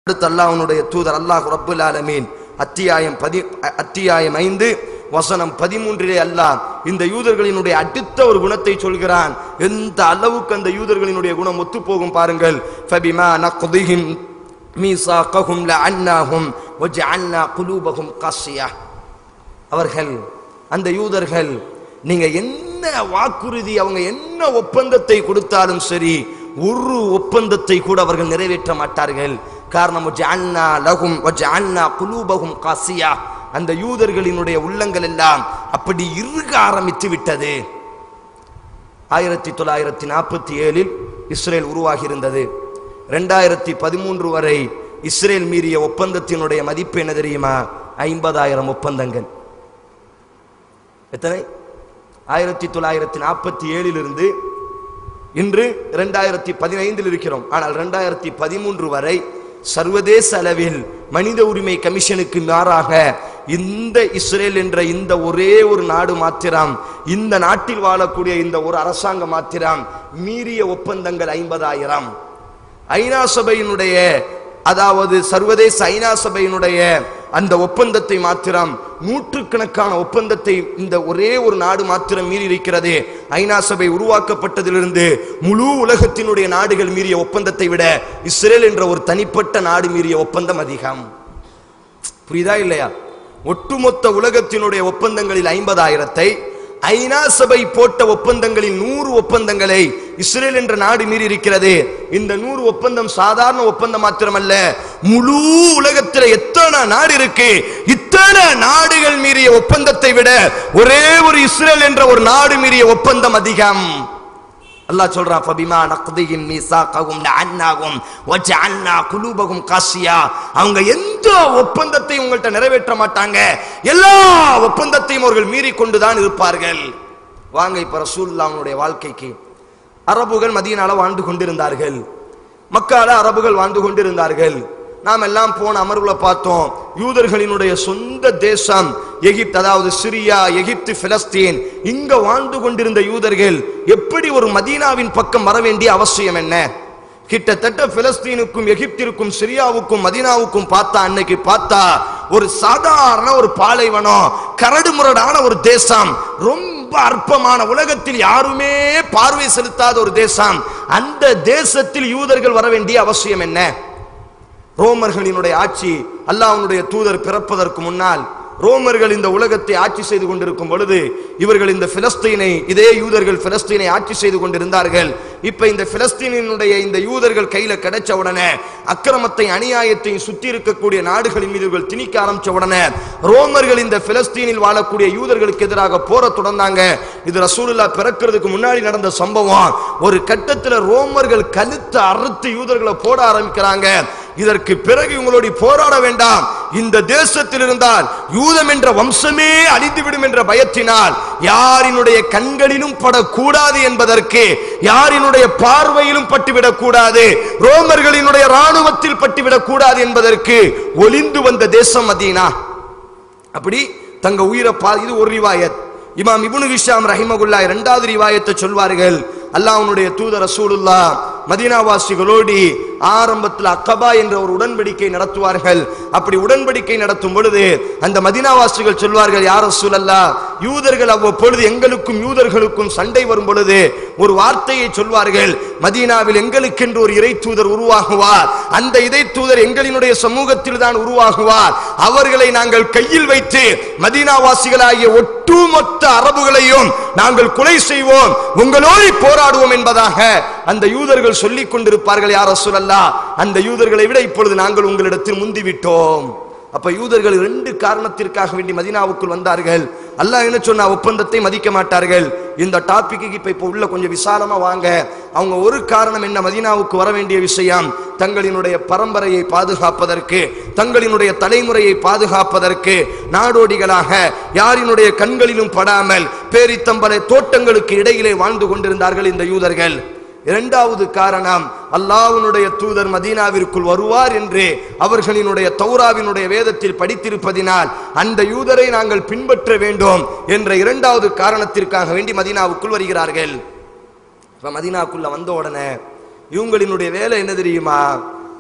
அடுத்து அல்லாஹ்வுடைய தூதர் அல்லாஹ் ரப்புல் ஆலமீன் அத்தியாயம் பதி அத்தியாயம் ஐந்து வசனம் பதிமூன்றிலே அல்லாஹ் இந்த யூதர்களினுடைய அடுத்த ஒரு குணத்தை சொல்கிறான் எந்த அளவுக்கு அந்த யூதர்களினுடைய குணம் ஒத்து போகும் பாருங்கள் ஃபபிமா நக்திஹிம் மீசாகஹும் லஅன்னாஹும் வஜஅல்னா குலூபஹும் காசியா அவர்கள் அந்த யூதர்கள் நீங்க என்ன வாக்குறுதி அவங்க என்ன ஒப்பந்தத்தை கொடுத்தாலும் சரி ஒரு ஒப்பந்தத்தை கூட அவர்கள் நிறைவேற்ற மாட்டார்கள் காரணம் ஜஅல்னா லஹும் வஜஅல்னா குலூபஹும் காசியா அந்த யூதர்களினுடைய உள்ளங்கள் எல்லாம் அப்படி இறுக ஆரம்பித்து விட்டது ஆயிரத்தி தொள்ளாயிரத்தி நாற்பத்தி ஏழில் இஸ்ரேல் உருவாகி இருந்தது ரெண்டாயிரத்தி பதிமூன்று வரை இஸ்ரேல் மீறிய ஒப்பந்தத்தினுடைய மதிப்பு என்ன தெரியுமா ஐம்பதாயிரம் ஒப்பந்தங்கள் எத்தனை ஆயிரத்தி தொள்ளாயிரத்தி நாற்பத்தி ஏழிலிருந்து இன்று ரெண்டாயிரத்தி பதினைந்தில் இருக்கிறோம் ஆனால் ரெண்டாயிரத்தி பதிமூன்று வரை சர்வதேச அளவில் மனித உரிமை கமிஷனுக்கு மாறாக இந்த இஸ்ரேல் என்ற இந்த ஒரே ஒரு நாடு மாத்திரம் இந்த நாட்டில் வாழக்கூடிய இந்த ஒரு அரசாங்கம் மாத்திரம் மீறிய ஒப்பந்தங்கள் ஐம்பதாயிரம் ஐநா சபையினுடைய அதாவது சர்வதேச ஐநா சபையினுடைய அந்த ஒப்பந்தத்தை மாத்திரம் நூற்றுக்கணக்கான ஒப்பந்தத்தை இந்த ஒரே ஒரு நாடு மாத்திரம் மீறி இருக்கிறது ஐநா சபை உருவாக்கப்பட்டதிலிருந்து முழு உலகத்தினுடைய நாடுகள் மீறிய ஒப்பந்தத்தை விட இஸ்ரேல் என்ற ஒரு தனிப்பட்ட நாடு மீறிய ஒப்பந்தம் அதிகம் புரியுதா இல்லையா ஒட்டுமொத்த உலகத்தினுடைய ஒப்பந்தங்களில் ஐம்பதாயிரத்தை ஐநா சபை போட்ட ஒப்பந்தங்களில் நூறு ஒப்பந்தங்களை இஸ்ரேல் என்ற நாடு மீறி இருக்கிறது இந்த நூறு ஒப்பந்தம் சாதாரண ஒப்பந்தம் மாத்திரமல்ல முழு உலகத்தில் எத்தனை நாடு இருக்கு இத்தனை நாடுகள் மீறிய ஒப்பந்தத்தை விட ஒரே ஒரு இஸ்ரேல் என்ற ஒரு நாடு மீறிய ஒப்பந்தம் அதிகம் அல்லாஹ் சொல்றான் ஃபபிமா நக்திஹிம் மீசாகஹும் லஅன்னாஹும் வஜஅல்னா குலூபஹும் காசியா அவங்க எந்த ஒப்பந்தத்தையும் உங்கள்ட்ட நிறைவேற்ற மாட்டாங்க எல்லா ஒப்பந்தத்தையும் அவர்கள் மீறி கொண்டுதான் இருப்பார்கள் வாங்க இப்ப ரசூலுல்லாஹ்வுடைய வாழ்க்கைக்கு அரபுகள் மதீனால வாழ்ந்து கொண்டிருந்தார்கள் மக்கால அரபுகள் வாழ்ந்து கொண்டிருந்தார்கள் நாம் எல்லாம் போன அமர்வுல பார்த்தோம் யூதர்களினுடைய சொந்த தேசம் எகிப்து அதாவது சிரியா எகிப்து பிலஸ்தீன் இங்க வாழ்ந்து கொண்டிருந்த யூதர்கள் எப்படி ஒரு மதீனாவின் பக்கம் வர வேண்டிய அவசியம் என்ன கிட்டத்தட்ட பிலஸ்தீனுக்கும் எகிப்திற்கும் சிரியாவுக்கும் மதீனாவுக்கும் பார்த்தா அன்னைக்கு பார்த்தா ஒரு சாதாரண ஒரு பாலைவனம் கரடு முரடான ஒரு தேசம் ரொம்ப அற்பமான உலகத்தில் யாருமே பார்வை செலுத்தாத ஒரு தேசம் அந்த தேசத்தில் யூதர்கள் வர வேண்டிய அவசியம் என்ன ரோமர்களினுடைய ஆட்சி அல்லாஹ்வுடைய தூதர் பிறப்பதற்கு முன்னால் ரோமர்கள் இந்த உலகத்தை ஆட்சி செய்து கொண்டிருக்கும் பொழுது இவர்கள் இந்த பிலஸ்தீனை இதே யூதர்கள் பிலஸ்தீனை ஆட்சி செய்து கொண்டிருந்தார்கள் இப்ப இந்த பிலஸ்தீனினுடைய இந்த யூதர்கள் கையில கிடைச்ச உடனே அக்கிரமத்தை அநியாயத்தையும் சுத்தி இருக்கக்கூடிய நாடுகளின் மீது இவர்கள் திணிக்க ஆரம்பிச்ச உடனே ரோமர்கள் இந்த பிலஸ்தீனில் வாழக்கூடிய யூதர்களுக்கு எதிராக போர தொடர்ந்தாங்க இது ரசூலுல்லா பிறக்கிறதுக்கு முன்னாடி நடந்த சம்பவம் ஒரு கட்டத்தில் ரோமர்கள் கழுத்து அறுத்து யூதர்களை போட ஆரம்பிக்கிறாங்க இதற்கு பிறகு இவங்களோடு போராட வேண்டாம் இந்த தேசத்தில் இருந்தால் யூதம் என்ற வம்சமே அழிந்துவிடும் என்ற பயத்தினால் யாரினுடைய கண்களிலும் படக்கூடாது என்பதற்கு யாரினுடைய பார்வையிலும் பட்டுவிடக் கூடாது ரோமர்களினுடைய ராணுவத்தில் பட்டுவிடக் கூடாது என்பதற்கு ஒளிந்து வந்த தேசம் மதீனா அப்படி தங்க உயிரை பா இது ஒரு ரிவாயத் இமாம் இப்னு ஹிஷாம் ரஹிமகுல்லா இரண்டாவது ரிவாயத்தை சொல்வார்கள் அல்லாஹ்வுடைய தூதர் ரசூலுல்லா மதீனாவாசிகளோடு ஆரம்பத்தில் அக்கபா என்ற ஒரு உடன்படிக்கை நடத்துவார்கள் அப்படி உடன்படிக்கை நடத்தும் பொழுது அந்த மதீனாவாசிகள் சொல்வார்கள் யார் ரசூலல்லா யூதர்கள் அவ்வப்பொழுது எங்களுக்கும் யூதர்களுக்கும் சண்டை வரும் பொழுது ஒரு வார்த்தையை சொல்வார்கள் மதீனாவில் எங்களுக்கென்று ஒரு இறை தூதர் உருவாகுவார் அந்த இறை தூதர் எங்களினுடைய சமூகத்தில் தான் உருவாகுவார் அவர்களை நாங்கள் கையில் வைத்து மதீனாவாசிகளாகிய ஒட்டுமொத்த அரபுகளையும் நாங்கள் கொலை செய்வோம் உங்களோடு போராடுவோம் என்பதாக அந்த யூதர்கள் சொல்லிக் கொண்டிருப்பார்கள் யார் ரசூலல்லா அந்த யூதர்களை விட இப்பொழுது நாங்கள் உங்களிடத்தில் முந்திவிட்டோம் அப்ப யூதர்கள் ரெண்டு காரணத்திற்காக வேண்டி மதீனாவுக்குள் வந்தார்கள் அல்லாஹ் என்ன சொன்னா ஒப்பந்தத்தை மதிக்க மாட்டார்கள் இந்த டாபிக்கு இப்ப இப்ப உள்ள கொஞ்சம் விசாலமா வாங்க அவங்க ஒரு காரணம் என்ன மதீனாவுக்கு வர வேண்டிய விஷயம் தங்களினுடைய பரம்பரையை பாதுகாப்பதற்கு தங்களினுடைய தலைமுறையை பாதுகாப்பதற்கு நாடோடிகளாக யாரினுடைய கண்களிலும் படாமல் பேரித்தம்பலை தோட்டங்களுக்கு இடையிலே வாழ்ந்து கொண்டிருந்தார்கள் இந்த யூதர்கள் இரண்டாவது காரணம் அல்லாஹ்வுடைய தூதர் மதீனாவிற்குள் வருவார் என்று அவர்களினுடைய தௌராவினுடைய வேதத்தில் படித்திருப்பதினால் அந்த யூதரை நாங்கள் பின்பற்ற வேண்டும் என்ற இரண்டாவது காரணத்திற்காக வேண்டி மதீனாவுக்குள் வருகிறார்கள் இப்ப மதீனாக்குள்ள வந்த உடனே இவங்களினுடைய வேலை என்ன தெரியுமா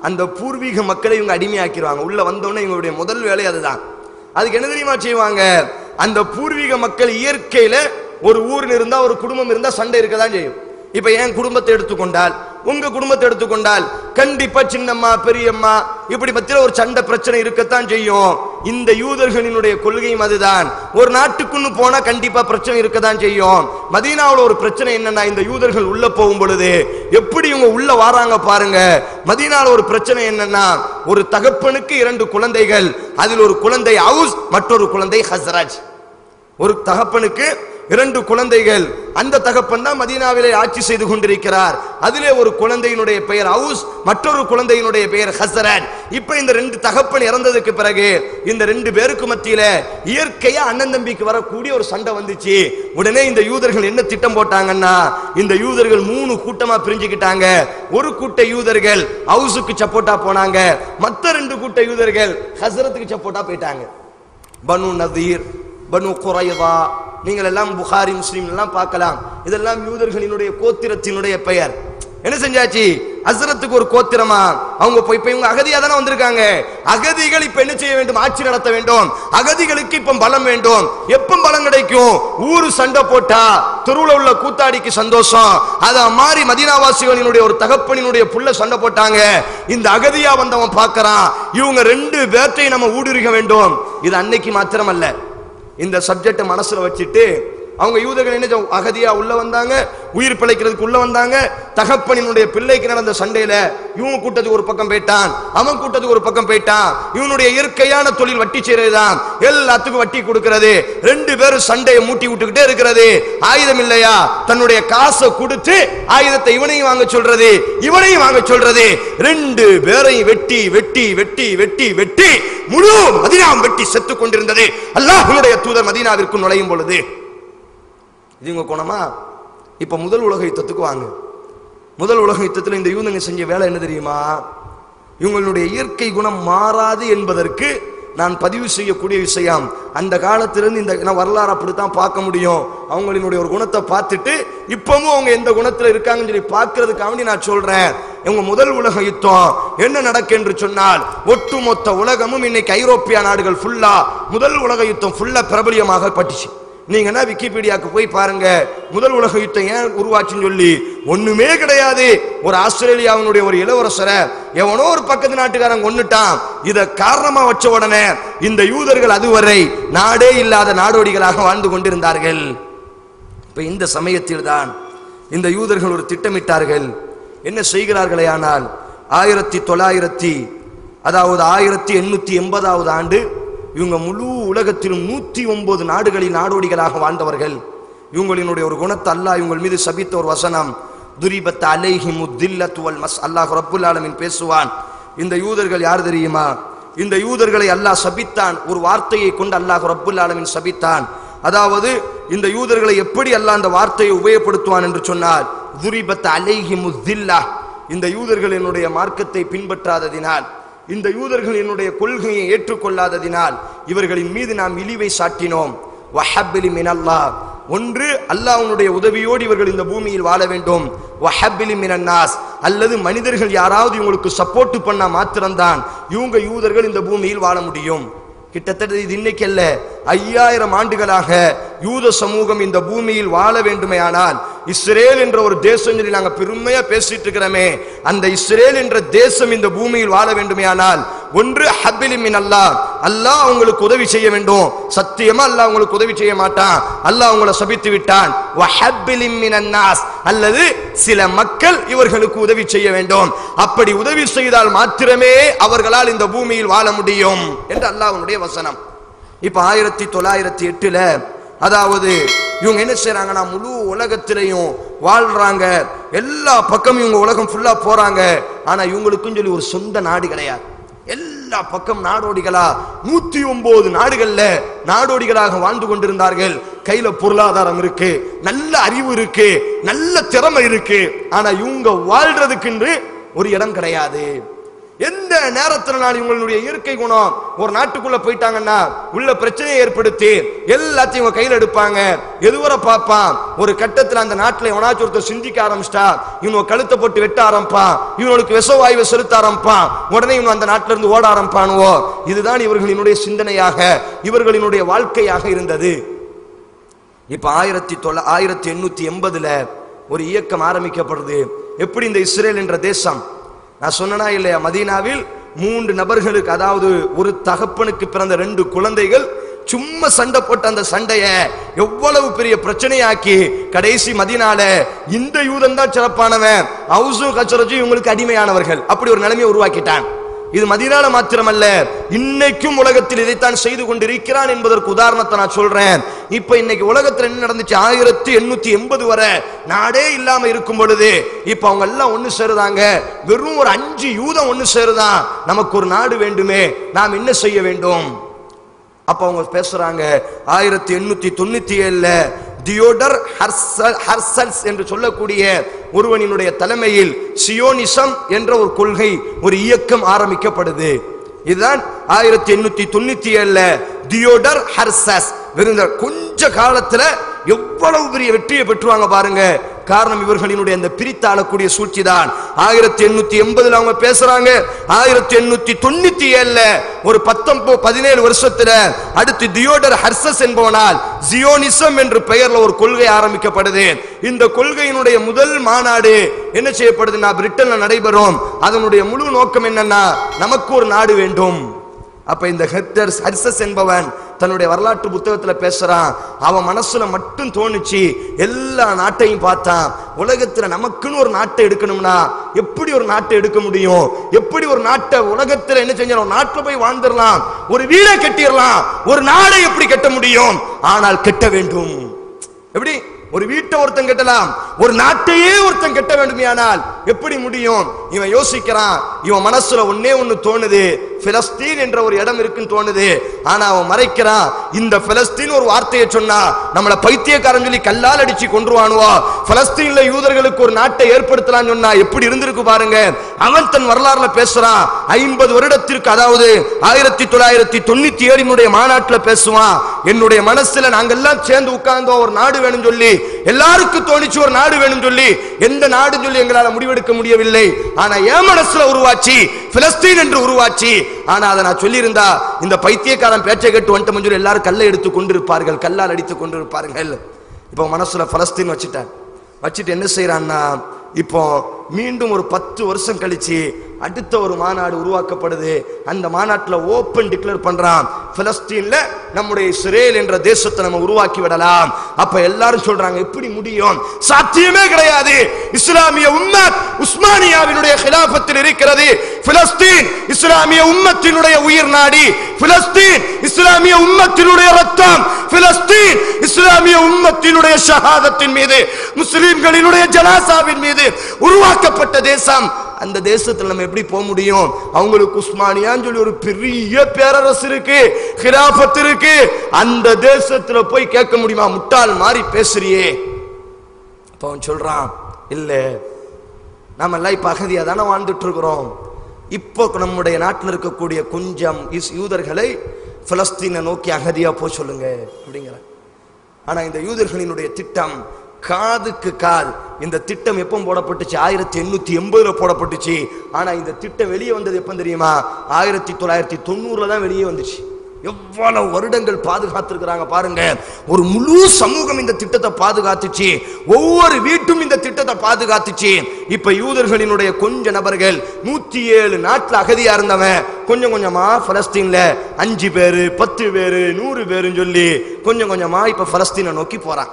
அந்த பூர்வீக மக்களை இவங்க அடிமையாக்கிடுவாங்க உள்ள வந்தோடனே இவங்களுடைய முதல் வேலை அதுதான் அதுக்கு என்ன தெரியுமா செய்வாங்க அந்த பூர்வீக மக்கள் இயற்கையில ஒரு ஊர்ல இருந்தா ஒரு குடும்பம் இருந்தா சண்டை இருக்கதான் செய்யும் இப்ப என் குடும்பத்தை எடுத்துக்கொண்டால் உங்க குடும்பத்தை எடுத்துக்கொண்டால் கண்டிப்பா சின்னம்மா பெரியம்மா இப்படி மத்தியில ஒரு சண்டை பிரச்சனை இருக்கத்தான் செய்யும் இந்த யூதர்களினுடைய கொள்கையும் அதுதான் ஒரு நாட்டுக்குன்னு போனா கண்டிப்பா பிரச்சனை இருக்கத்தான் செய்யும் மதீனாவுல ஒரு பிரச்சனை என்னன்னா இந்த யூதர்கள் உள்ள போகும் பொழுது எப்படி இவங்க உள்ள வராங்க பாருங்க மதீனால ஒரு பிரச்சனை என்னன்னா ஒரு தகப்பனுக்கு இரண்டு குழந்தைகள் அதில் ஒரு குழந்தை அவுஸ் மற்றொரு குழந்தை ஹஸ்ரஜ் ஒரு தகப்பனுக்கு இரண்டு குழந்தைகள் அந்த தகப்பன் தான் மதீனாவிலே ஆட்சி செய்து கொண்டிருக்கிறார் அதிலே ஒரு குழந்தையினுடைய பெயர் அவுஸ் மற்றொரு குழந்தையினுடைய பெயர் ஹசரத் இப்ப இந்த ரெண்டு தகப்பன் இறந்ததுக்கு பிறகு இந்த ரெண்டு பேருக்கு மத்தியில இயற்கையா அண்ணன் தம்பிக்கு வரக்கூடிய ஒரு சண்டை வந்துச்சு உடனே இந்த யூதர்கள் என்ன திட்டம் போட்டாங்கன்னா இந்த யூதர்கள் மூணு கூட்டமா பிரிஞ்சுக்கிட்டாங்க ஒரு கூட்ட யூதர்கள் ஹவுஸுக்கு சப்போர்ட்டா போனாங்க மத்த ரெண்டு கூட்ட யூதர்கள் ஹசரத்துக்கு சப்போர்ட்டா போயிட்டாங்க பனு நதீர் பனு குறைவா நீங்கள் எல்லாம் புகாரி முஸ்லீம் எல்லாம் பார்க்கலாம் இதெல்லாம் யூதர்களினுடைய கோத்திரத்தினுடைய பெயர் என்ன செஞ்சாச்சு அசரத்துக்கு ஒரு கோத்திரமா அவங்க போய் இப்ப இவங்க அகதியா தானே வந்திருக்காங்க அகதிகள் இப்ப என்ன செய்ய வேண்டும் ஆட்சி நடத்த வேண்டும் அகதிகளுக்கு இப்ப பலம் வேண்டும் எப்ப பலம் கிடைக்கும் ஊரு சண்டை போட்டா தெருவுல உள்ள கூத்தாடிக்கு சந்தோஷம் அத மாறி மதீனாவாசிகளினுடைய ஒரு தகப்பனினுடைய புள்ள சண்டை போட்டாங்க இந்த அகதியா வந்தவன் பார்க்கறான் இவங்க ரெண்டு பேர்த்தையும் நம்ம ஊடுருக வேண்டும் இது அன்னைக்கு மாத்திரம் அல்ல இந்த சப்ஜெக்டை மனசுல வச்சுட்டு அவங்க யூதர்கள் என்ன செஞ்ச- அகதியா உள்ள வந்தாங்க உயிர் பிழைக்கிறதுக்கு உள்ள வந்தாங்க தகப்பனினுடைய பிள்ளைக்கு நடந்த சண்டையில இவன் கூட்டத்துக்கு ஒரு பக்கம் போயிட்டான் அவன் கூட்டத்துக்கு ஒரு பக்கம் போயிட்டான் இவனுடைய இயற்கையான தொழில் வட்டி செய்யறதுதான் எல்லாத்துக்கும் வட்டி கொடுக்கிறது ரெண்டு பேரும் சண்டையை மூட்டி விட்டுக்கிட்டே இருக்கிறது ஆயுதம் இல்லையா தன்னுடைய காசை கொடுத்து ஆயுதத்தை இவனையும் வாங்க சொல்றது இவனையும் வாங்க சொல்றது ரெண்டு பேரையும் வெட்டி வெட்டி வெட்டி வெட்டி வெட்டி முழு மதீனாவும் வெட்டி செத்து கொண்டிருந்தது அல்லாஹ்வுடைய தூதர் மதீனாவிற்கு நுழையும் பொழுது இது உங்க குணமா இப்ப முதல் உலக யுத்தத்துக்கு வாங்க முதல் உலக யுத்தத்தில் இந்த யூதங்க செஞ்ச வேலை என்ன தெரியுமா இவங்களுடைய இயற்கை குணம் மாறாது என்பதற்கு நான் பதிவு செய்யக்கூடிய விஷயம் அந்த காலத்திலிருந்து இந்த நான் வரலாறு அப்படித்தான் பார்க்க முடியும் அவங்களினுடைய ஒரு குணத்தை பார்த்துட்டு இப்பவும் அவங்க எந்த குணத்துல இருக்காங்கன்னு சொல்லி பார்க்கறதுக்காக வேண்டி நான் சொல்றேன் இவங்க முதல் உலக யுத்தம் என்ன நடக்கு என்று சொன்னால் ஒட்டுமொத்த உலகமும் இன்னைக்கு ஐரோப்பிய நாடுகள் ஃபுல்லா முதல் உலக யுத்தம் ஃபுல்லா பிரபலியமாக பட்டுச்சு நீங்கன்னா விக்கிபீடியாக்கு போய் பாருங்க முதல் உலக யுத்தம் ஏன் உருவாச்சுன்னு சொல்லி ஒண்ணுமே கிடையாது ஒரு ஆஸ்திரேலியாவினுடைய ஒரு இளவரசரை எவனோ ஒரு பக்கத்து நாட்டுக்காரன் கொன்னுட்டான் இத காரணமா வச்ச உடனே இந்த யூதர்கள் அதுவரை நாடே இல்லாத நாடோடிகளாக வாழ்ந்து கொண்டிருந்தார்கள் இப்ப இந்த சமயத்தில் தான் இந்த யூதர்கள் ஒரு திட்டமிட்டார்கள் என்ன செய்கிறார்களே ஆனால் ஆயிரத்தி தொள்ளாயிரத்தி அதாவது ஆயிரத்தி எண்ணூத்தி எண்பதாவது ஆண்டு இவங்க முழு உலகத்திலும் நூத்தி ஒன்பது நாடுகளில் நாடோடிகளாக வாழ்ந்தவர்கள் இவங்களினுடைய ஒரு குணத்தை அல்லாஹ் இவங்கள் மீது சபித்த ஒரு வசனம் துரிபத் அலைஹி முத்தில்லத்து வல் மஸ் அல்லாஹ் ரப்புல் ஆலமீன் பேசுவான் இந்த யூதர்கள் யார் தெரியுமா இந்த யூதர்களை அல்லாஹ் சபித்தான் ஒரு வார்த்தையை கொண்டு அல்லாஹ் ரப்புல் ஆலமீன் சபித்தான் அதாவது இந்த யூதர்களை எப்படி அல்லாஹ் அந்த வார்த்தையை உபயோகப்படுத்துவான் என்று சொன்னால் துரிபத் அலைஹி முத்தில்லா இந்த யூதர்கள் என்னுடைய மார்க்கத்தை பின்பற்றாததினால் இந்த யூதர்கள் என்னுடைய கொள்கையை ஏற்றுக்கொள்ளாததினால் இவர்களின் மீது நாம் இழிவை சாட்டினோம் வஹப்பிலி மினல்லாஹ் ஒன்று அல்லாஹ்வுடைய உதவியோடு இவர்கள் இந்த பூமியில் வாழ வேண்டும் வஹப்பிலி மினன்னாஸ் அல்லது மனிதர்கள் யாராவது இவங்களுக்கு சப்போர்ட் பண்ணா மாத்திரம்தான் இவங்க யூதர்கள் இந்த பூமியில் வாழ முடியும் கிட்டத்தட்ட இது இன்னைக்கு அல்ல ஐயாயிரம் ஆண்டுகளாக யூத சமூகம் இந்த பூமியில் வாழ வேண்டுமே ஆனால் இஸ்ரேல் என்ற ஒரு தேசம் சொல்லி நாங்க பெருமையா பேசிட்டு இருக்கிறோமே அந்த இஸ்ரேல் என்ற தேசம் இந்த பூமியில் வாழ வேண்டுமே ஆனால் ஒன்று ஹபிலி மின் அல்லாஹ் அல்லாஹ் அவங்களுக்கு உதவி செய்ய வேண்டும் சத்தியமா அல்லாஹ் உங்களுக்கு உதவி செய்ய மாட்டான் அல்லாஹ் அவங்கள சபித்து விட்டான் வஹப்பிலி மினன் நாஸ் அல்லது சில மக்கள் இவர்களுக்கு உதவி செய்ய வேண்டும் அப்படி உதவி செய்தால் மாத்திரமே அவர்களால் இந்த பூமியில் வாழ முடியும் என்று அல்லாஹ்வுடைய வசனம் இப்ப ஆயிரத்தி தொள்ளாயிரத்தி எட்டுல அதாவது இவங்க என்ன செய்றாங்கன்னா முழு உலகத்திலையும் வாழ்றாங்க எல்லா பக்கமும் இவங்க உலகம் ஃபுல்லா போறாங்க ஆனா இவங்களுக்கும் சொல்லி ஒரு சொந்த நாடு கிடையாது எல்லா பக்கம் நாடோடிகளா நூத்தி ஒன்பது நாடுகள்ல நாடோடிகளாக வாழ்ந்து கொண்டிருந்தார்கள் கையில பொருளாதாரம் இருக்கு நல்ல அறிவு இருக்கு நல்ல திறமை இருக்கு ஆனா இவங்க வாழ்றதுக்கென்று ஒரு இடம் கிடையாது எந்த நேரத்துல நான் இவங்களுடைய இயற்கை குணம் ஒரு நாட்டுக்குள்ள போயிட்டாங்கன்னா உள்ள பிரச்சனையை ஏற்படுத்தி எல்லாத்தையும் இவங்க கையில எடுப்பாங்க எதுவரை பார்ப்பான் ஒரு கட்டத்துல அந்த நாட்டுல எவனாச்சும் ஒருத்தர் சிந்திக்க ஆரம்பிச்சிட்டா இவன் கழுத்தை போட்டு வெட்ட ஆரம்பிப்பான் இவனுக்கு விஷவாயுவை செலுத்த ஆரம்பிப்பான் உடனே இவன் அந்த நாட்டுல இருந்து ஓட ஆரம்பிப்பானுவோ இதுதான் இவர்களினுடைய சிந்தனையாக இவர்களினுடைய வாழ்க்கையாக இருந்தது இப்ப ஆயிரத்தி தொள்ள ஆயிரத்தி எண்ணூத்தி எண்பதுல ஒரு இயக்கம் ஆரம்பிக்கப்படுது எப்படி இந்த இஸ்ரேல் என்ற தேசம் நான் சொன்னனா இல்லையா மதீனாவில் மூன்று நபர்களுக்கு அதாவது ஒரு தகப்பனுக்கு பிறந்த ரெண்டு குழந்தைகள் சும்மா சண்டை போட்ட அந்த சண்டைய எவ்வளவு பெரிய பிரச்சனையாக்கி கடைசி மதினால இந்த யூதன் தான் சிறப்பானவன் ஹவுசு கச்சரஜும் இவங்களுக்கு அடிமையானவர்கள் அப்படி ஒரு நிலைமையை உருவாக்கிட்டான் இது மதினால மாத்திரமல்ல இன்னைக்கும் உலகத்தில் இதைத்தான் செய்து கொண்டிருக்கிறான் என்பதற்கு உதாரணத்தை நான் சொல்றேன் இப்ப இன்னைக்கு உலகத்துல என்ன நடந்துச்சு ஆயிரத்தி எண்ணூத்தி எண்பது வரை நாடே இல்லாம இருக்கும் பொழுது இப்ப அவங்க எல்லாம் ஒண்ணு சேருதாங்க வெறும் ஒரு அஞ்சு யூதம் ஒண்ணு சேருதான் நமக்கு ஒரு நாடு வேண்டுமே நாம் என்ன செய்ய வேண்டும் அப்ப அவங்க பேசுறாங்க ஆயிரத்தி எண்ணூத்தி தொண்ணூத்தி ஏழுல தியோடர் ஹர்சல் ஹர்சல்ஸ் என்று சொல்லக்கூடிய ஒருவனினுடைய தலைமையில் சியோனிசம் என்ற ஒரு கொள்கை ஒரு இயக்கம் ஆரம்பிக்கப்படுது இதுதான் ஆயிரத்தி எண்ணூத்தி தொண்ணூத்தி ஏழுல தியோடர் ஹர்சஸ் வெறும் இந்த கொஞ்ச காலத்துல எவ்வளவு பெரிய வெற்றியை பெற்றுவாங்க பாருங்க காரணம் இவர்களினுடைய அந்த பிரித்தாளக்கூடிய சூழ்ச்சி தான் ஆயிரத்தி எண்ணூத்தி எண்பதுல அவங்க பேசுறாங்க ஆயிரத்தி எண்ணூத்தி தொண்ணூத்தி ஏழுல ஒரு பத்தொன்பது பதினேழு வருஷத்துல அடுத்து தியோடர் ஹர்சஸ் என்பவனால் ஜியோனிசம் என்று பெயர்ல ஒரு கொள்கை ஆரம்பிக்கப்படுது இந்த கொள்கையினுடைய முதல் மாநாடு என்ன செய்யப்படுதுன்னா பிரிட்டன்ல நடைபெறும் அதனுடைய முழு நோக்கம் என்னன்னா நமக்கு ஒரு நாடு வேண்டும் அப்ப இந்த ஹெர்டர்ஸ் ஹர்சஸ் என்பவன் தன்னுடைய வரலாற்று புத்தகத்துல பேசுறான் அவன் மனசுல மட்டும் தோணுச்சு எல்லா நாட்டையும் பார்த்தான் உலகத்துல நமக்குன்னு ஒரு நாட்டை எடுக்கணும்னா எப்படி ஒரு நாட்டை எடுக்க முடியும் எப்படி ஒரு நாட்டை உலகத்துல என்ன செஞ்சிடும் நாட்டுல போய் வாழ்ந்துடலாம் ஒரு வீடை கட்டிடலாம் ஒரு நாடை எப்படி கட்ட முடியும் ஆனால் கட்ட வேண்டும் எப்படி ஒரு வீட்டை ஒருத்தன் கட்டலாம் ஒரு நாட்டையே ஒருத்தன் கட்ட வேண்டுமையானால் எப்படி முடியும் இவன் யோசிக்கிறான் இவன் மனசுல ஒன்னே ஒண்ணு தோணுது பிலஸ்தீன் என்ற ஒரு இடம் இருக்குன்னு தோணுது ஆனா அவன் மறைக்கிறான் இந்த பிலஸ்தீன் ஒரு வார்த்தையை சொன்னா நம்மள பைத்தியக்காரன் சொல்லி கல்லால் அடிச்சு கொன்றுவானுவோ பிலஸ்தீன்ல யூதர்களுக்கு ஒரு நாட்டை ஏற்படுத்தலாம்னு சொன்னா எப்படி இருந்திருக்கு பாருங்க அவன் தன் வரலாறுல பேசுறான் ஐம்பது வருடத்திற்கு அதாவது ஆயிரத்தி தொள்ளாயிரத்தி தொண்ணூத்தி ஏழினுடைய மாநாட்டுல பேசுவான் என்னுடைய மனசுல நாங்கெல்லாம் சேர்ந்து உட்கார்ந்தோம் ஒரு நாடு வேணும் சொல்லி எல்லாருக்கும் தோணிச்சு ஒரு நாடு வேணும் சொல்லி எந்த நாடு சொல்லி எங்களால முடிவெடுக்க முடியவில்லை ஆனா என் மனசுல உருவாச்சு பிலஸ்தீன் என்று உருவாச்சு ஆனா அதை நான் சொல்லியிருந்தா இந்த பைத்தியக்காரன் பேச்சை கேட்டு வந்துட்டு சொல்லி எல்லாரும் கல்லை எடுத்து கொண்டிருப்பார்கள் கல்லால் அடித்து கொண்டிருப்பார்கள் இப்போ மனசுல பலஸ்தீன் வச்சுட்டேன் வச்சுட்டு என்ன செய்யறான்னா இப்போ மீண்டும் ஒரு பத்து வருஷம் கழிச்சு அடுத்த ஒரு மாநாடு உருவாக்கப்படுது அந்த மாநாட்டுல ஓப்பன் டிக்ளேர் பண்றான் பிலஸ்தீன்ல நம்முடைய இஸ்ரேல் என்ற தேசத்தை நம்ம உருவாக்கி விடலாம் அப்ப எல்லாரும் சொல்றாங்க எப்படி முடியும் சாத்தியமே கிடையாது இஸ்லாமிய உம்மத் உஸ்மானியாவினுடைய கிலாபத்தில் இருக்கிறது பிலஸ்தீன் இஸ்லாமிய உம்மத்தினுடைய உயிர் நாடி பிலஸ்தீன் இஸ்லாமிய உம்மத்தினுடைய ரத்தம் பிலஸ்தீன் இஸ்லாமிய உம்மத்தினுடைய ஷஹாதத்தின் மீது முஸ்லிம்களினுடைய ஜனாசாவின் மீது உருவாக்கப்பட்ட தேசம் அந்த தேசத்துல நம்ம எப்படி போக முடியும் அவங்களுக்கு உஸ்மானியான்னு சொல்லி ஒரு பெரிய பேரரசு இருக்கு கிராபத் இருக்கு அந்த தேசத்துல போய் கேட்க முடியுமா முட்டாள் மாதிரி பேசுறியே அப்ப அவன் சொல்றான் இல்ல நாம எல்லாம் இப்ப அகதியா தானே வாழ்ந்துட்டு இருக்கிறோம் இப்போ நம்முடைய நாட்டில் இருக்கக்கூடிய கொஞ்சம் இஸ் யூதர்களை பிலஸ்தீனை நோக்கி அகதியா போக சொல்லுங்க அப்படிங்கிற ஆனா இந்த யூதர்களினுடைய திட்டம் காதுக்கு கால் இந்த திட்டம் எப்போ போடப்பட்டுச்சு ஆயிரத்தி எண்ணூத்தி எண்பதுல போடப்பட்டுச்சு ஆனா இந்த திட்டம் வெளியே வந்தது எப்போ தெரியுமா ஆயிரத்தி தொள்ளாயிரத்தி தொண்ணூறுல தான் வெளியே வந்துச்சு எவ்வளவு வருடங்கள் பாதுகாத்திருக்கிறாங்க பாருங்க ஒரு முழு சமூகம் இந்த திட்டத்தை பாதுகாத்துச்சு ஒவ்வொரு வீட்டும் இந்த திட்டத்தை பாதுகாத்துச்சு இப்ப யூதர்களினுடைய கொஞ்ச நபர்கள் நூத்தி ஏழு நாட்டுல அகதியா இருந்தவன் கொஞ்சம் கொஞ்சமா பலஸ்தீன்ல அஞ்சு பேரு பத்து பேரு நூறு பேருன்னு சொல்லி கொஞ்சம் கொஞ்சமா இப்ப பலஸ்தீனை நோக்கி போறான்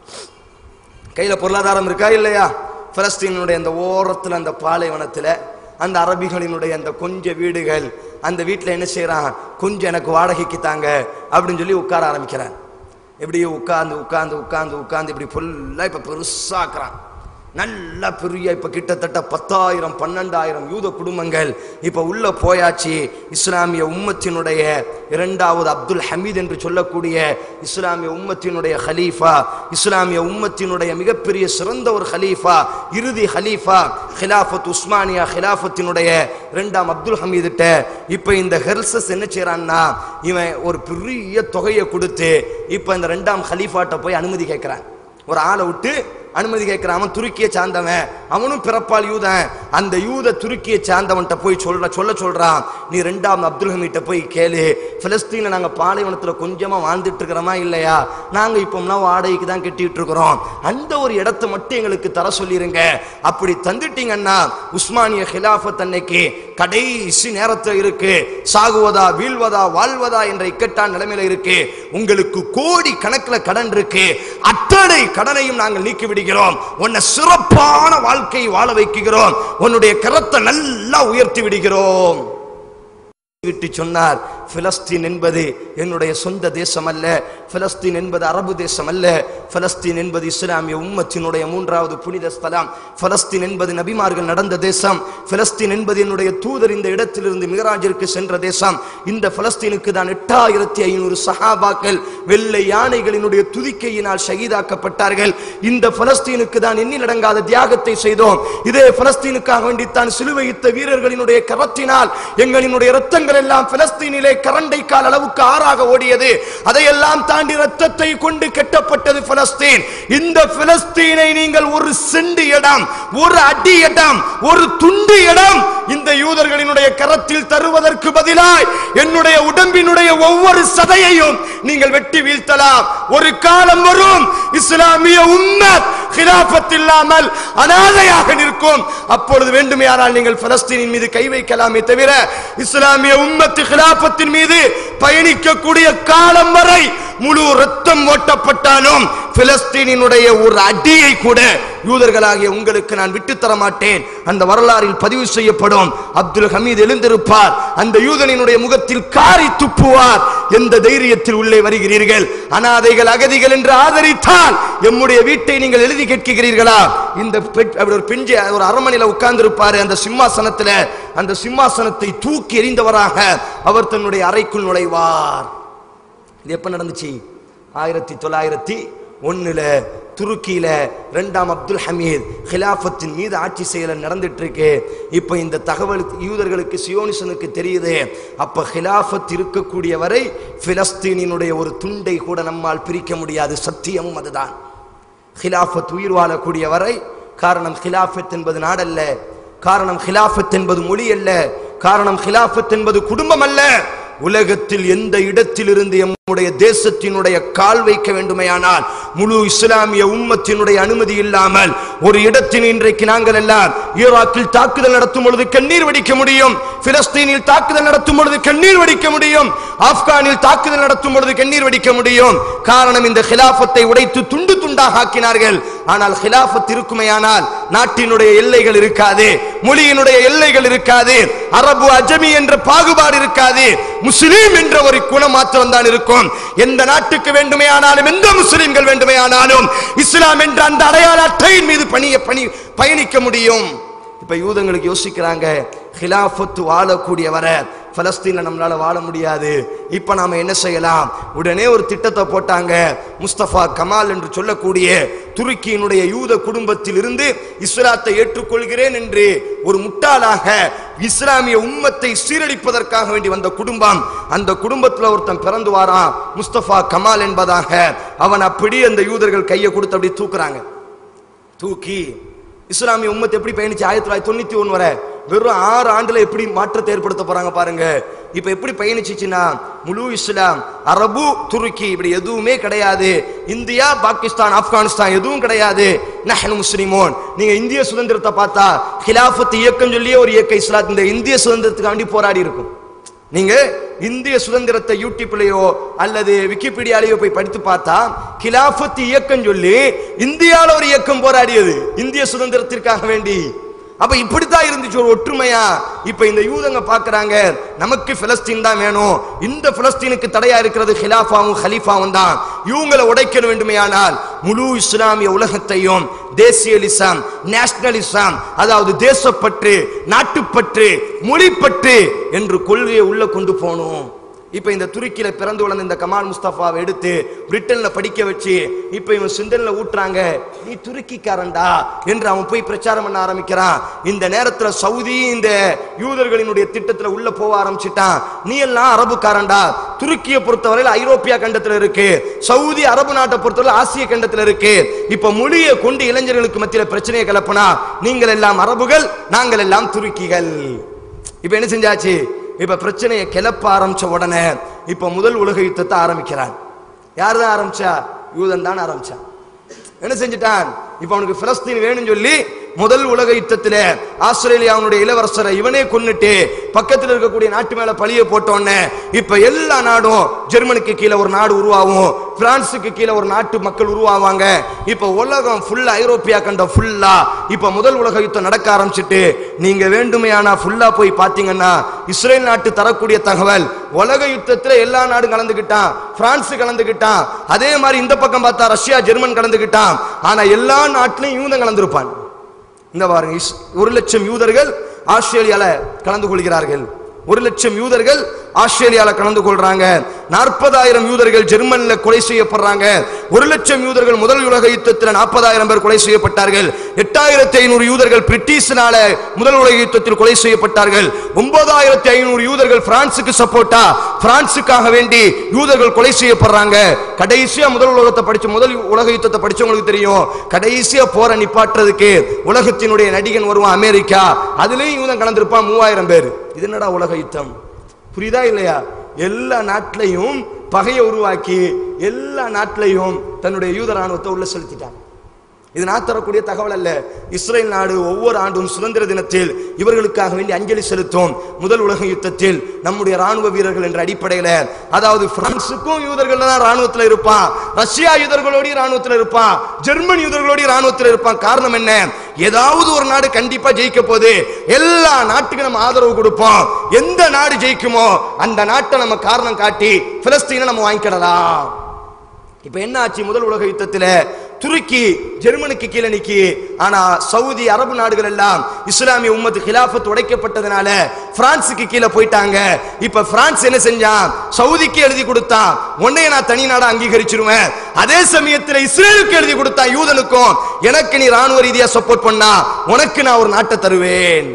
கையில பொருளாதாரம் இருக்கா இல்லையா பலஸ்தீனுடைய அந்த ஓரத்துல அந்த பாலைவனத்துல அந்த அரபிகளினுடைய அந்த கொஞ்ச வீடுகள் அந்த வீட்டில் என்ன செய்றான் கொஞ்சம் எனக்கு வாடகைக்கு தாங்க அப்படின்னு சொல்லி உட்கார ஆரம்பிக்கிறான் இப்படி உட்கார்ந்து உட்கார்ந்து உட்கார்ந்து உட்கார்ந்து இப்படி ஃபுல்லா இப்ப பெருசாக்குறான் நல்ல பெரிய இப்ப கிட்டத்தட்ட பத்தாயிரம் பன்னெண்டாயிரம் யூத குடும்பங்கள் இப்ப உள்ள போயாச்சு இஸ்லாமிய உம்மத்தினுடைய இரண்டாவது அப்துல் ஹமீத் என்று சொல்லக்கூடிய இஸ்லாமிய உம்மத்தினுடைய ஹலீஃபா இஸ்லாமிய உம்மத்தினுடைய மிகப்பெரிய சிறந்த ஒரு ஹலீஃபா இறுதி ஹலீஃபா ஹிலாஃபத் உஸ்மானியா ஹிலாஃபத்தினுடைய இரண்டாம் அப்துல் ஹமீதுட்ட இப்ப இந்த ஹெர்சஸ் என்ன செய்யறான்னா இவன் ஒரு பெரிய தொகையை கொடுத்து இப்ப இந்த ரெண்டாம் ஹலீஃபாட்ட போய் அனுமதி கேட்கிறான் ஒரு ஆளை விட்டு அனுமதி கேட்கிறான் அவன் துருக்கியை சார்ந்தவன் அவனும் பிறப்பால் யூதன் அந்த யூத துருக்கியை சார்ந்தவன்கிட்ட போய் சொல்ற சொல்ல சொல்றான் நீ ரெண்டாம் அப்துல் ஹமீட்ட போய் கேளு பிலஸ்தீன்ல நாங்க பாலைவனத்துல கொஞ்சமா வாழ்ந்துட்டு இருக்கிறோமா இல்லையா நாங்க இப்போம்லாம் வாடகைக்கு தான் கட்டிட்டு இருக்கிறோம் அந்த ஒரு இடத்தை மட்டும் எங்களுக்கு தர சொல்லிருங்க அப்படி தந்துட்டீங்கன்னா உஸ்மானிய ஹிலாஃபத் அன்னைக்கு கடைசி நேரத்தில் இருக்கு சாகுவதா வீழ்வதா வாழ்வதா என்ற இக்கட்டான நிலைமையில இருக்கு உங்களுக்கு கோடி கணக்கில் கடன் இருக்கு அத்தனை கடனையும் நாங்கள் நீக்கி விடுகிறோம் உன்னை சிறப்பான வாழ்க்கை வாழ வைக்கிறோம் உன்னுடைய கரத்தை நல்லா உயர்த்தி விடுகிறோம் விட்டு சொன்னார் பிலஸ்தீன் என்பது என்னுடைய சொந்த தேசம் அல்ல பிலஸ்தீன் என்பது அரபு தேசம் அல்ல பிலஸ்தீன் என்பது இஸ்லாமிய உம்மத்தினுடைய மூன்றாவது புனித ஸ்தலம் பிலஸ்தீன் என்பது நபிமார்கள் நடந்த தேசம் பிலஸ்தீன் என்பது என்னுடைய தூதர் இந்த இடத்திலிருந்து மிகராஜிற்கு சென்ற தேசம் இந்த பிலஸ்தீனுக்கு தான் எட்டாயிரத்தி ஐநூறு சஹாபாக்கள் வெள்ளை யானைகளினுடைய துதிக்கையினால் ஷஹீதாக்கப்பட்டார்கள் இந்த பலஸ்தீனுக்கு தான் எண்ணிலடங்காத தியாகத்தை செய்தோம் இதே பலஸ்தீனுக்காக வேண்டித்தான் சிலுவையித்த வீரர்களினுடைய கரத்தினால் எங்களினுடைய ரத்தங்கள் எல்லாம் பலஸ்தீனிலே கரண்டை கால் அளவுக்கு ஆறாக ஓடியது அதையெல்லாம் தாண்டி ரத்தத்தை கொண்டு கட்டப்பட்டது பலஸ்தீன் இந்த பலஸ்தீனை நீங்கள் ஒரு செண்டு இடம் ஒரு அடி இடம் ஒரு துண்டு இடம் இந்த யூதர்களினுடைய கரத்தில் தருவதற்கு பதிலாய் என்னுடைய உடம்பினுடைய ஒவ்வொரு சதையையும் நீங்கள் வெட்டி வீழ்த்தலாம் ஒரு காலம் வரும் இஸ்லாமிய உம்மத் கிலாபத் இல்லாமல் அனாதையாக நிற்கும் அப்பொழுது வேண்டுமையானால் நீங்கள் பலஸ்தீனின் மீது கை வைக்கலாமே தவிர இஸ்லாமிய உம்மத்து கிலாபத்தின் மீது பயணிக்கக்கூடிய காலம் வரை முழு ரத்தம் ஓட்டப்பட்டாலும் பிலஸ்தீனினுடைய ஒரு அடியை கூட யூதர்களாகிய உங்களுக்கு நான் விட்டுத்தர மாட்டேன் அந்த வரலாறில் பதிவு செய்யப்படும் அப்துல் ஹமீத் எழுந்திருப்பார் அந்த யூதனினுடைய முகத்தில் காரி துப்புவார் எந்த தைரியத்தில் உள்ளே வருகிறீர்கள் அனாதைகள் அகதிகள் என்று ஆதரித்தால் எம்முடைய வீட்டை நீங்கள் எழுதி கேட்கிறீர்களா இந்த பெண் அப்படி ஒரு பெஞ்சு ஒரு அரண்மனையில உட்கார்ந்து இருப்பாரு அந்த சிம்மாசனத்துல அந்த சிம்மாசனத்தை தூக்கி எறிந்தவராக அவர் தன்னுடைய அறைக்குள் நுழைவார் இது எப்ப நடந்துச்சு ஆயிரத்தி தொள்ளாயிரத்தி ஒண்ணுல துருக்கியில ரெண்டாம் அப்துல் ஹமீத் ஹிலாஃபத்தின் மீது ஆட்சி செயல நடந்துட்டு இருக்கு இப்ப இந்த தகவல் யூதர்களுக்கு சியோனிசனுக்கு தெரியுது அப்ப ஹிலாஃபத் இருக்கக்கூடிய வரை பிலஸ்தீனினுடைய ஒரு துண்டை கூட நம்மால் பிரிக்க முடியாது சத்தியமும் அதுதான் ஹிலாஃபத் உயிர் வாழக்கூடிய வரை காரணம் ஹிலாஃபத் என்பது நாடல்ல காரணம் ஹிலாஃபத் என்பது மொழி அல்ல காரணம் ஹிலாஃபத் என்பது குடும்பம் அல்ல உலகத்தில் எந்த இடத்திலிருந்து எம்முடைய தேசத்தினுடைய கால் வைக்க வேண்டுமையானால் முழு இஸ்லாமிய உம்மத்தினுடைய அனுமதி இல்லாமல் ஒரு இடத்தில் இன்றைக்கு நாங்கள் எல்லாம் ஈராக்கில் தாக்குதல் நடத்தும் பொழுது கண்ணீர் வடிக்க முடியும் பிலஸ்தீனில் தாக்குதல் நடத்தும் பொழுது கண்ணீர் வடிக்க முடியும் ஆப்கானில் தாக்குதல் நடத்தும் பொழுது கண்ணீர் வடிக்க முடியும் காரணம் இந்த ஹிலாஃபத்தை உடைத்து துண்டு துண்டாக ஆக்கினார்கள் ஆனால் ஹிலாஃபத் இருக்குமையானால் நாட்டினுடைய எல்லைகள் இருக்காது மொழியினுடைய எல்லைகள் இருக்காது அரபு அஜமி என்ற பாகுபாடு இருக்காது முஸ்லீம் என்ற ஒரு குணம் மாத்திரம் தான் இருக்கும் எந்த நாட்டுக்கு வேண்டுமே ஆனாலும் எந்த முஸ்லிம்கள் வேண்டுமே ஆனாலும் இஸ்லாம் என்ற அந்த அடையாள அட்டையின் மீது பணிய பணி பயணிக்க முடியும் இப்ப யூதங்களுக்கு யோசிக்கிறாங்க ஹிலாஃபத்து வாழக்கூடிய வர பலஸ்தீன்ல நம்மளால வாழ முடியாது இப்ப நாம என்ன செய்யலாம் உடனே ஒரு திட்டத்தை போட்டாங்க முஸ்தபா கமால் என்று சொல்லக்கூடிய துருக்கியினுடைய யூத குடும்பத்தில் இருந்து இஸ்லாத்தை ஏற்றுக்கொள்கிறேன் என்று ஒரு முட்டாளாக இஸ்லாமிய உம்மத்தை சீரழிப்பதற்காக வேண்டி வந்த குடும்பம் அந்த குடும்பத்துல ஒருத்தன் பிறந்து வாரான் முஸ்தபா கமால் என்பதாக அவன் அப்படி அந்த யூதர்கள் கையை கொடுத்து அப்படி தூக்குறாங்க தூக்கி இஸ்லாமிய உம்மத் எப்படி பயணிச்சு ஆயிரத்தி தொள்ளாயிரத்தி தொண்ணூத்தி ஒண்ணு வரை வெறும் ஆறு ஆண்டுல எப்படி மாற்றத்தை ஏற்படுத்த போறாங்க பாருங்க இப்ப எப்படி பயணிச்சுச்சுன்னா முழு இஸ்லாம் அரபு துருக்கி இப்படி எதுவுமே கிடையாது இந்தியா பாகிஸ்தான் ஆப்கானிஸ்தான் எதுவும் கிடையாது நஹ்னு முஸ்லிமோன் நீங்க இந்திய சுதந்திரத்தை பார்த்தா ஹிலாஃபத் இயக்கம் சொல்லியே ஒரு இயக்க இஸ்லாம் இந்த இந்திய சுதந்திரத்துக்காண்டி போராடி இருக்கும் நீங்க இந்திய சுதந்திரத்தை யூடியூப்லயோ அல்லது விக்கிபீடியாலயோ போய் படித்து பார்த்தா கிலாஃபத் இயக்கம் சொல்லி இந்தியால ஒரு இயக்கம் போராடியது இந்திய சுதந்திரத்திற்காக வேண்டி அப்ப இப்படித்தான் இருந்துச்சு ஒரு ஒற்றுமையா இப்ப இந்த யூதங்க பாக்குறாங்க நமக்கு பிலஸ்தீன் தான் வேணும் இந்த பிலஸ்தீனுக்கு தடையா இருக்கிறது ஹிலாஃபாவும் ஹலீஃபாவும் தான் இவங்களை உடைக்க வேண்டுமையானால் முழு இஸ்லாமிய உலகத்தையும் தேசியலிசம் நேஷனலிசம் அதாவது தேசப்பற்று நாட்டுப்பற்று மொழிப்பற்று என்று கொள்கையை உள்ள கொண்டு போகணும் இப்ப இந்த துருக்கியில பிறந்து வளர்ந்த இந்த கமால் முஸ்தபாவை எடுத்து பிரிட்டன்ல படிக்க வச்சு இப்ப இவன் சிந்தன்ல ஊட்டுறாங்க நீ துருக்கிக்காரன்டா என்று அவன் போய் பிரச்சாரம் பண்ண ஆரம்பிக்கிறான் இந்த நேரத்துல சவுதி இந்த யூதர்களினுடைய திட்டத்துல உள்ள போக ஆரம்பிச்சிட்டான் நீ எல்லாம் அரபுக்காரன்டா துருக்கியை பொறுத்தவரையில் ஐரோப்பியா கண்டத்துல இருக்கு சவுதி அரபு நாட்டை பொறுத்தவரை ஆசிய கண்டத்துல இருக்கு இப்ப மொழியை கொண்டு இளைஞர்களுக்கு மத்தியில பிரச்சனையை கிளப்பினா நீங்கள் எல்லாம் அரபுகள் நாங்கள் எல்லாம் துருக்கிகள் இப்ப என்ன செஞ்சாச்சு இப்ப பிரச்சனையை கிளப்ப ஆரம்பிச்ச உடனே இப்ப முதல் உலக யுத்தத்தை ஆரம்பிக்கிறான் யார் தான் ஆரம்பிச்சா யூதன் தான் ஆரம்பிச்சான் என்ன செஞ்சிட்டான் இப்ப அவனுக்கு பிலஸ்தீன் வேணும்னு சொல்லி முதல் உலக யுத்தத்துல ஆஸ்திரேலியாவுடைய இளவரசரை இவனே கொன்னுட்டு பக்கத்துல இருக்கக்கூடிய நாட்டு மேல பழிய போட்டோன்னே இப்ப எல்லா நாடும் ஜெர்மனிக்கு கீழே ஒரு நாடு உருவாகும் பிரான்சுக்கு கீழே ஒரு நாட்டு மக்கள் உருவாவாங்க இப்ப உலகம் ஃபுல்லா ஐரோப்பியா கண்டம் ஃபுல்லா இப்ப முதல் உலக யுத்தம் நடக்க ஆரம்பிச்சிட்டு நீங்க வேண்டுமையானா ஃபுல்லா போய் பாத்தீங்கன்னா இஸ்ரேல் நாட்டு தரக்கூடிய தகவல் உலக யுத்தத்துல எல்லா நாடும் கலந்துக்கிட்டான் பிரான்ஸ் கலந்துக்கிட்டான் அதே மாதிரி இந்த பக்கம் பார்த்தா ரஷ்யா ஜெர்மன் கலந்துக்கிட்டான் ஆனா எல்லா நாட்டிலையும் யூதன் கலந்துருப்பான் இந்த பாருங்க இஸ்- ஒரு லட்சம் யூதர்கள் ஆஸ்திரேலியால கலந்து கொள்கிறார்கள் ஒரு லட்சம் யூதர்கள் ஆஸ்திரேலியால கலந்து கொள்றாங்க நாற்பதாயிரம் யூதர்கள் ஜெர்மன்ல கொலை செய்யப்படுறாங்க ஒரு லட்சம் யூதர்கள் முதல் உலக யுத்தத்தில் நாற்பதாயிரம் பேர் கொலை செய்யப்பட்டார்கள் எட்டாயிரத்தி ஐநூறு யூதர்கள் பிரிட்டிஷினால முதல் உலக யுத்தத்தில் கொலை செய்யப்பட்டார்கள் ஒன்பதாயிரத்தி ஐநூறு யூதர்கள் பிரான்சுக்கு சப்போர்ட்டா பிரான்சுக்காக வேண்டி யூதர்கள் கொலை செய்யப்படுறாங்க கடைசியா முதல் உலகத்தை படிச்ச முதல் உலக யுத்தத்தை படிச்சவங்களுக்கு தெரியும் கடைசியா போற நிப்பாட்டுறதுக்கு உலகத்தினுடைய நடிகன் வருவான் அமெரிக்கா அதுலயும் யூதன் கலந்திருப்பான் மூவாயிரம் பேர் இது என்னடா உலக யுத்தம் புரியுதா இல்லையா எல்லா நாட்டிலையும் பகையை உருவாக்கி எல்லா நாட்டிலையும் தன்னுடைய யூத ராணுவத்தை உள்ள செலுத்திட்டான் இது நான் தரக்கூடிய தகவல் அல்ல இஸ்ரேல் நாடு ஒவ்வொரு ஆண்டும் சுதந்திர தினத்தில் இவர்களுக்காக வேண்டி அஞ்சலி செலுத்தும் முதல் உலக யுத்தத்தில் நம்முடைய ராணுவ வீரர்கள் என்ற அடிப்படையில அதாவது பிரான்சுக்கும் யூதர்கள் தான் ராணுவத்தில் இருப்பான் ரஷ்யா யூதர்களோடய ராணுவத்தில் இருப்பான் ஜெர்மன் யூதர்களோடய ராணுவத்தில் இருப்பான் காரணம் என்ன ஏதாவது ஒரு நாடு கண்டிப்பா ஜெயிக்க போகுது எல்லா நாட்டுக்கும் நம்ம ஆதரவு கொடுப்போம் எந்த நாடு ஜெயிக்குமோ அந்த நாட்டை நம்ம காரணம் காட்டி பிலஸ்தீனை நம்ம வாங்கிக்கிடலாம் இப்ப என்ன ஆச்சு முதல் உலக யுத்தத்துல துருக்கி ஜெர்மனிக்கு கீழே நிக்கி ஆனா சவுதி அரபு நாடுகள் எல்லாம் இஸ்லாமிய உம்மத்து கிலாஃபத் உடைக்கப்பட்டதுனால பிரான்சுக்கு கீழே போயிட்டாங்க இப்ப பிரான்ஸ் என்ன செஞ்சான் சவுதிக்கு எழுதி கொடுத்தான் உன்னைய நான் தனி நாடா அங்கீகரிச்சிருவேன் அதே சமயத்துல இஸ்ரேலுக்கு எழுதி கொடுத்தான் யூதனுக்கும் எனக்கு நீ ராணுவ ரீதியா சப்போர்ட் பண்ணா உனக்கு நான் ஒரு நாட்டை தருவேன்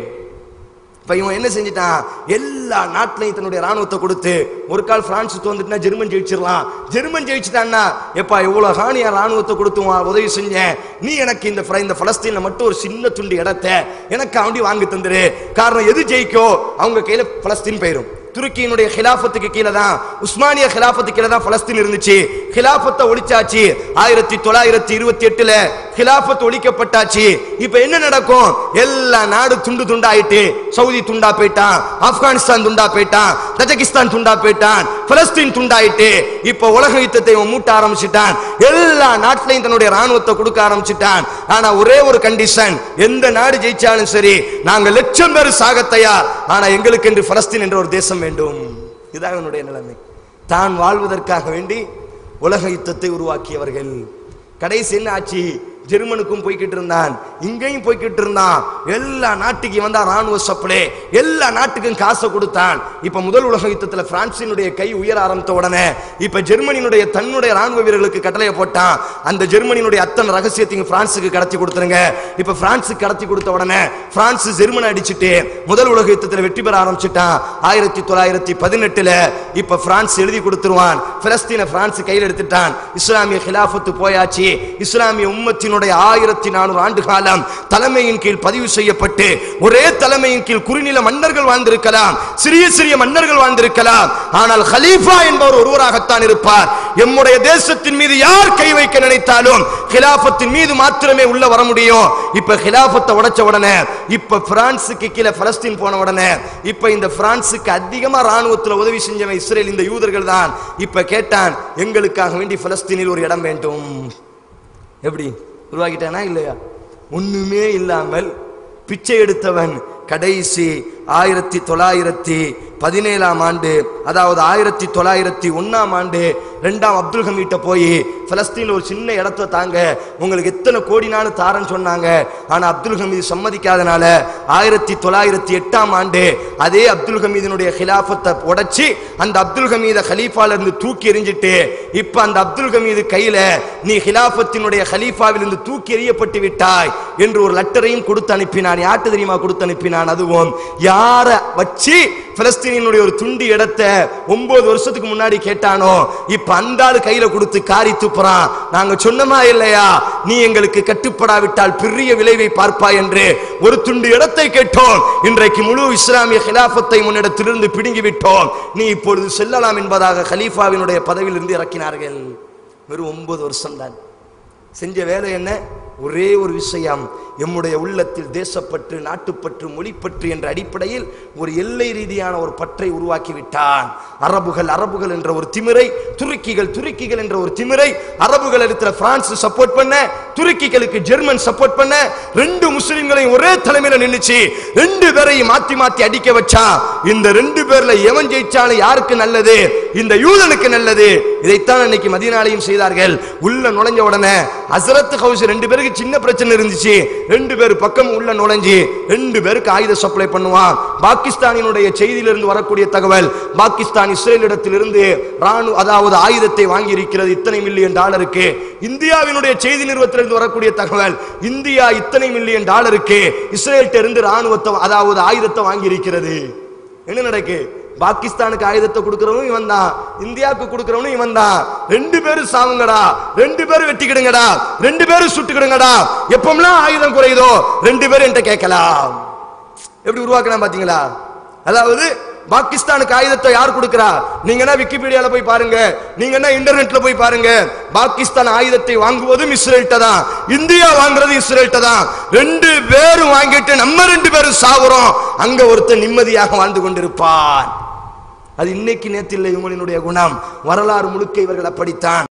இப்ப இவன் என்ன செஞ்சிட்டான் எல்லா நாட்டிலையும் தன்னுடைய ராணுவத்தை கொடுத்து ஒரு கால் பிரான்ஸ் தோந்துட்டுனா ஜெர்மன் ஜெயிச்சிடலாம் ஜெர்மன் ஜெயிச்சிட்டான்னா எப்பா எவ்வளவு ஹானியா ராணுவத்தை கொடுத்து உன் உதவி செஞ்சேன் நீ எனக்கு இந்த ஃப்ர- இந்த பலஸ்தீன்ல மட்டும் ஒரு சின்ன துண்டு இடத்த எனக்கு அவண்டி வாங்கி தந்துரு காரணம் எது ஜெயிக்கோ அவங்க கையில பலஸ்தீன் போயிரும் துருக்கியினுடைய ஹிலாஃபத்துக்கு கீழே தான் உஸ்மானிய ஹிலாஃபத்துக்கு கீழே தான் பலஸ்தீன் இருந்துச்சு ஹிலாஃபத்தை ஒழிச்சாச்சு ஆயிரத்தி தொள்ளாயிரத்தி இருபத்தி எட்டுல ஹிலாஃபத் ஒழிக்கப்பட்டாச்சு இப்ப என்ன நடக்கும் எல்லா நாடு துண்டு துண்டாயிட்டு சவுதி துண்டா போயிட்டான் ஆப்கானிஸ்தான் துண்டா போயிட்டான் தஜகிஸ்தான் துண்டா போயிட்டான் பலஸ்தீன் துண்டாயிட்டு இப்ப உலக யுத்தத்தை இவன் மூட்ட ஆரம்பிச்சிட்டான் எல்லா நாட்டிலையும் தன்னுடைய ராணுவத்தை கொடுக்க ஆரம்பிச்சிட்டான் ஆனா ஒரே ஒரு கண்டிஷன் எந்த நாடு ஜெயிச்சாலும் சரி நாங்க லட்சம் பேர் சாக தயார் ஆனா எங்களுக்கு என்று பலஸ்தீன் என்ற ஒரு தேசம் வேண்டும் இதான் இவனுடைய நிலைமை தான் வாழ்வதற்காக வேண்டி உலக யுத்தத்தை உருவாக்கியவர்கள் கடைசி என்ன ஆச்சு ஜெர்மனுக்கும் போய்கிட்டு இருந்தான் இங்கேயும் போய்கிட்டு இருந்தான் எல்லா நாட்டுக்கு வந்தா ராணுவ சப்ளை எல்லா நாட்டுக்கும் காசை கொடுத்தான் இப்ப முதல் உலக யுத்தத்துல பிரான்சினுடைய கை உயர ஆரம்பித்த உடனே இப்ப ஜெர்மனியினுடைய தன்னுடைய ராணுவ வீரர்களுக்கு கட்டளையை போட்டான் அந்த ஜெர்மனியினுடைய அத்தனை ரகசியத்தையும் பிரான்சுக்கு கடத்தி கொடுத்துருங்க இப்ப பிரான்சுக்கு கடத்தி கொடுத்த உடனே பிரான்ஸ் ஜெர்மனை அடிச்சுட்டு முதல் உலக யுத்தத்துல வெற்றி பெற ஆரம்பிச்சிட்டான் ஆயிரத்தி தொள்ளாயிரத்தி பதினெட்டுல இப்ப பிரான்ஸ் எழுதி கொடுத்துருவான் பிலஸ்தீன பிரான்ஸ் கையில் எடுத்துட்டான் இஸ்லாமிய கிலாஃபத்து போயாச்சு இஸ்லாமிய உம்மத்தினுடைய ஆயிரத்தி நானூறு ஆண்டு காலம் தலைமையின் கீழ் பதிவு செய்யப்பட்டு ஒரே தலைமையின் கீழ் குறுநில மன்னர்கள் வாழ்ந்திருக்கலாம் சிறிய சிறிய மன்னர்கள் வாழ்ந்திருக்கலாம் ஆனால் ஹலீஃபா என்பவர் ஒருவராகத்தான் இருப்பார் எம்முடைய தேசத்தின் மீது யார் கை வைக்க நினைத்தாலும் கிலாபத்தின் மீது மாத்திரமே உள்ள வர முடியும் இப்ப கிலாபத்தை உடைச்ச உடனே இப்ப பிரான்சுக்கு கீழே பலஸ்தீன் போன உடனே இப்ப இந்த பிரான்சுக்கு அதிகமா ராணுவத்துல உதவி செஞ்சவன் இஸ்ரேல் இந்த யூதர்கள் தான் இப்ப கேட்டான் எங்களுக்காக வேண்டி பலஸ்தீனில் ஒரு இடம் வேண்டும் எப்படி உருவாக்கிட்டானா இல்லையா ஒண்ணுமே இல்லாமல் பிச்சை எடுத்தவன் கடைசி ஆயிரத்தி தொள்ளாயிரத்தி பதினேழாம் ஆண்டு அதாவது ஆயிரத்தி தொள்ளாயிரத்தி ஒன்னாம் ஆண்டு ரெண்டாம் அப்துல் ஹமீட்ட போய் பலஸ்தீன்ல ஒரு சின்ன இடத்த தாங்க உங்களுக்கு எத்தனை கோடினாலும் தாரன்னு சொன்னாங்க ஆனா அப்துல் ஹமீது சம்மதிக்காதனால ஆயிரத்தி தொள்ளாயிரத்தி எட்டாம் ஆண்டு அதே அப்துல் ஹமீதினுடைய ஹிலாஃபத்தை உடைச்சி அந்த அப்துல் ஹமீத ஹலீஃபால இருந்து தூக்கி எறிஞ்சிட்டு இப்ப அந்த அப்துல் ஹமீது கையில நீ ஹிலாஃபத்தினுடைய ஹலீஃபாவில் இருந்து தூக்கி எறியப்பட்டு விட்டாய் என்று ஒரு லெட்டரையும் கொடுத்து அனுப்பினான் யார்ட்டு தெரியுமா கொடுத்து அனுப்பினான் அதுவும் யார வச்சு பிலஸ்தீனியனுடைய ஒரு துண்டு இடத்தை ஒன்பது வருஷத்துக்கு முன்னாடி கேட்டானோ இப்ப அந்த ஆளு கையில கொடுத்து காரி துப்புறான் நாங்க சொன்னமா இல்லையா நீ எங்களுக்கு கட்டுப்படாவிட்டால் பெரிய விளைவை பார்ப்பாய் என்று ஒரு துண்டு இடத்தை கேட்டோம் இன்றைக்கு முழு இஸ்லாமிய ஹிலாஃபத்தை முன்னிடத்திலிருந்து பிடுங்கி விட்டோம் நீ இப்பொழுது செல்லலாம் என்பதாக ஹலீஃபாவினுடைய பதவியிலிருந்து இறக்கினார்கள் வெறும் ஒன்பது வருஷம் தான் செஞ்ச வேலை என்ன ஒரே ஒரு விஷயம் எம்முடைய உள்ளத்தில் தேசப்பற்று நாட்டுப்பற்று மொழிப்பற்று என்ற அடிப்படையில் ஒரு எல்லை ரீதியான ஒரு பற்றை உருவாக்கி விட்டான் அரபுகள் அரபுகள் என்ற ஒரு திமிரை துருக்கிகள் துருக்கிகள் என்ற ஒரு திமிரை அரபுகள் இடத்துல பிரான்ஸ் சப்போர்ட் பண்ண துருக்கிகளுக்கு ஜெர்மன் சப்போர்ட் பண்ண ரெண்டு முஸ்லிம்களையும் ஒரே தலைமையில நின்னுச்சு ரெண்டு பேரையும் மாத்தி மாத்தி அடிக்க வச்சான் இந்த ரெண்டு பேர்ல எவன் ஜெயிச்சாலும் யாருக்கு நல்லது இந்த யூதனுக்கு நல்லது இதைத்தான் இன்னைக்கு மதியனாலையும் செய்தார்கள் உள்ள நுழைஞ்ச உடனே ஹசரத் ஹவுஸ் ரெண்டு பேருக்கு சின்ன பிரச்சனை இருந்துச்சு ரெண்டு பேர் பக்கம் உள்ள நுழைஞ்சு ரெண்டு பேருக்கு ஆயுத சப்ளை பண்ணுவான் பாகிஸ்தானினுடைய செய்தியிலிருந்து வரக்கூடிய தகவல் பாகிஸ்தான் இஸ்ரேலிடத்திலிருந்து ராணு அதாவது ஆயுதத்தை வாங்கி இருக்கிறது இத்தனை மில்லியன் டாலருக்கு இந்தியாவினுடைய செய்தி நிறுவனத்திலிருந்து வரக்கூடிய தகவல் இந்தியா இத்தனை மில்லியன் டாலருக்கு இஸ்ரேல்ட்ட இருந்து ராணுவத்தை அதாவது ஆயுதத்தை வாங்கி இருக்கிறது என்ன நடக்கு பாகிஸ்தானுக்கு ஆயுதத்தை கொடுக்கிறவனும் இவன் தான் இந்தியாவுக்கு கொடுக்கிறவனும் இவன் தான் ரெண்டு பேரும் சாவுங்கடா ரெண்டு பேரும் வெட்டிக்கிடுங்கடா ரெண்டு பேரும் சுட்டுக்கிடுங்கடா எப்பமெல்லாம் ஆயுதம் குறையுதோ ரெண்டு பேரும் என்கிட்ட கேட்கலாம் எப்படி உருவாக்கலாம் பாத்தீங்களா அதாவது பாகிஸ்தானுக்கு ஆயுதத்தை யார் கொடுக்கிறா நீங்க என்ன விக்கிபீடியால போய் பாருங்க நீங்க என்ன இன்டர்நெட்ல போய் பாருங்க பாகிஸ்தான் ஆயுதத்தை வாங்குவதும் இஸ்ரேல்ட்ட தான் இந்தியா வாங்குறது இஸ்ரேல்ட்ட தான் ரெண்டு பேரும் வாங்கிட்டு நம்ம ரெண்டு பேரும் சாகுறோம் அங்க ஒருத்தன் நிம்மதியாக வாழ்ந்து கொண்டிருப்பான் அது இன்னைக்கு நேத்தில்லை இவங்களினுடைய குணம் வரலாறு முழுக்க இவர்கள் அப்படித்தான்